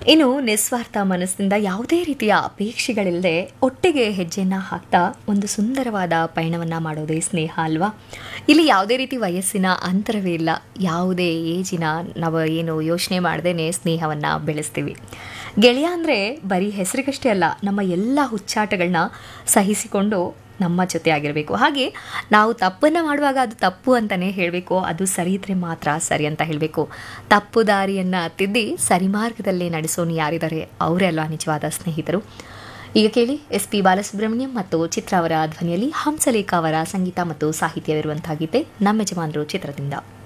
ಇನ್ನು ನಿಸ್ವಾರ್ಥ ಮನಸ್ಸಿನಿಂದ ಯಾವುದೇ ರೀತಿಯ ಅಪೇಕ್ಷೆಗಳಿಲ್ಲದೆ ಒಟ್ಟಿಗೆ ಹೆಜ್ಜೆಯನ್ನು ಹಾಕ್ತಾ ಒಂದು ಸುಂದರವಾದ ಪಯಣವನ್ನು ಮಾಡೋದೇ ಸ್ನೇಹ ಅಲ್ವಾ ಇಲ್ಲಿ ಯಾವುದೇ ರೀತಿ ವಯಸ್ಸಿನ ಅಂತರವೇ ಇಲ್ಲ ಯಾವುದೇ ಏಜಿನ ನಾವು ಏನು ಯೋಚನೆ ಮಾಡ್ದೇ ಸ್ನೇಹವನ್ನು ಬೆಳೆಸ್ತೀವಿ ಗೆಳೆಯ ಅಂದರೆ ಬರೀ ಹೆಸರಿಗಷ್ಟೇ ಅಲ್ಲ ನಮ್ಮ ಎಲ್ಲ ಹುಚ್ಚಾಟಗಳನ್ನ ಸಹಿಸಿಕೊಂಡು ನಮ್ಮ ಜೊತೆ ಆಗಿರಬೇಕು ಹಾಗೆ ನಾವು ತಪ್ಪನ್ನು ಮಾಡುವಾಗ ಅದು ತಪ್ಪು ಅಂತಲೇ ಹೇಳಬೇಕು ಅದು ಸರಿ ಇದ್ರೆ ಮಾತ್ರ ಸರಿ ಅಂತ ಹೇಳಬೇಕು ತಪ್ಪು ದಾರಿಯನ್ನು ತಿದ್ದಿ ಸರಿ ಮಾರ್ಗದಲ್ಲಿ ನಡೆಸೋನು ಯಾರಿದ್ದಾರೆ ಅವರೇ ಅಲ್ವಾ ನಿಜವಾದ ಸ್ನೇಹಿತರು ಈಗ ಕೇಳಿ ಎಸ್ ಪಿ ಬಾಲಸುಬ್ರಹ್ಮಣ್ಯಂ ಮತ್ತು ಚಿತ್ರ ಅವರ ಧ್ವನಿಯಲ್ಲಿ ಹಂಸಲೇಖ ಅವರ ಸಂಗೀತ ಮತ್ತು ಸಾಹಿತ್ಯವಿರುವಂತಹ ಗೀತೆ ನಮ್ಮ ಯಜಮಾನರು ಚಿತ್ರದಿಂದ